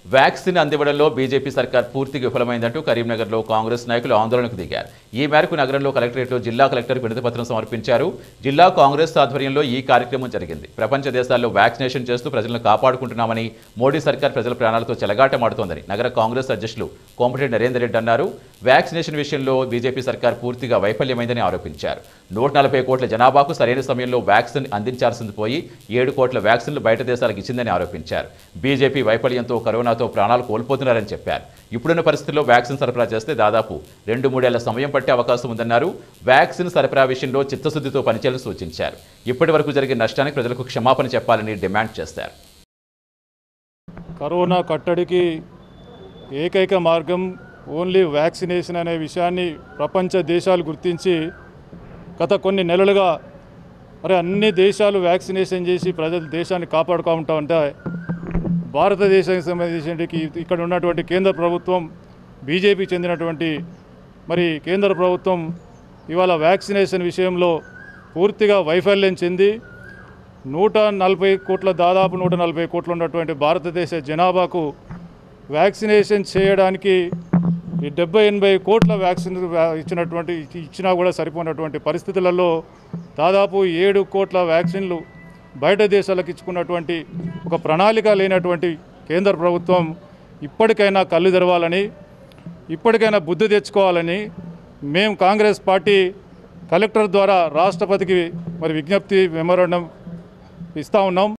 vaccine అందివ్వడంలో BJP సర్కార్ పూర్తిగా విఫలమైందంటూ కరీంనగర్లో కాంగ్రెస్ నాయకులు ఆందోళనకు దిగారు ఈ మేరకు నగరంలో కలెక్టరేట్లో జిల్లా కలెక్టర్ వినతి పత్రం సమర్పించారు జిల్లా కాంగ్రెస్ ఆధ్వర్యంలో ఈ కార్యక్రమం జరిగింది ప్రపంచ దేశాల్లో వ్యాక్సినేషన్ చేస్తూ ప్రజలను కాపాడుకుంటున్నామని మోడీ సర్కార్ ప్రజల ప్రాణాలతో చెలగాటమాడుతోందని నగర కాంగ్రెస్ అధ్యక్షులు కోమటిరెడ్డి నరేందర్ రెడ్డి అన్నారు వ్యాక్సినేషన్ విషయంలో బీజేపీ సర్కార్ పూర్తిగా వైఫల్యమైందని ఆరోపించారు నూట నలభై కోట్ల జనాభాకు సరైన సమయంలో వ్యాక్సిన్ అందించాల్సింది పోయి ఏడు కోట్ల వ్యాక్సిన్లు బయట దేశాలకు ఇచ్చిందని ఆరోపించారు బీజేపీ వైఫల్యంతో కరోనాతో ప్రాణాలు కోల్పోతున్నారని చెప్పారు ఇప్పుడున్న పరిస్థితుల్లో వ్యాక్సిన్ సరఫరా చేస్తే దాదాపు రెండు మూడేళ్ల సమయం పట్టే అవకాశం ఉందన్నారు వ్యాక్సిన్ సరఫరా విషయంలో చిత్తశుద్ధితో పనిచేయాలని సూచించారు ఇప్పటి వరకు జరిగిన నష్టానికి ప్రజలకు క్షమాపణ చెప్పాలని డిమాండ్ చేశారు కరోనా కట్టడికి ఏకైక మార్గం ఓన్లీ వ్యాక్సినేషన్ అనే విషయాన్ని ప్రపంచ దేశాలు గుర్తించి గత కొన్ని నెలలుగా మరి అన్ని దేశాలు వ్యాక్సినేషన్ చేసి ప్రజలు దేశాన్ని కాపాడుకుంటా ఉంటే భారతదేశానికి సంబంధించి ఇక్కడ ఉన్నటువంటి కేంద్ర ప్రభుత్వం బీజేపీకి చెందినటువంటి మరి కేంద్ర ప్రభుత్వం ఇవాళ వ్యాక్సినేషన్ విషయంలో పూర్తిగా వైఫల్యం చెంది నూట నలభై కోట్ల దాదాపు నూట నలభై కోట్లు ఉన్నటువంటి భారతదేశ జనాభాకు వ్యాక్సినేషన్ చేయడానికి ఈ డెబ్బై ఎనభై కోట్ల వ్యాక్సిన్ వ్యా- ఇచ్చినటువంటి ఇచ్చినా కూడా సరిపోయినటువంటి పరిస్థితులలో దాదాపు ఏడు కోట్ల వ్యాక్సిన్లు బయట దేశాలకు ఇచ్చుకున్నటువంటి ఒక ప్రణాళిక లేనటువంటి కేంద్ర ప్రభుత్వం ఇప్పటికైనా కళ్ళు తెరవాలని ఇప్పటికైనా బుద్ధి తెచ్చుకోవాలని మేము కాంగ్రెస్ పార్టీ కలెక్టర్ ద్వారా రాష్ట్రపతికి మరి విజ్ఞప్తి మెమోరాండం ఇస్తూ ఉన్నాం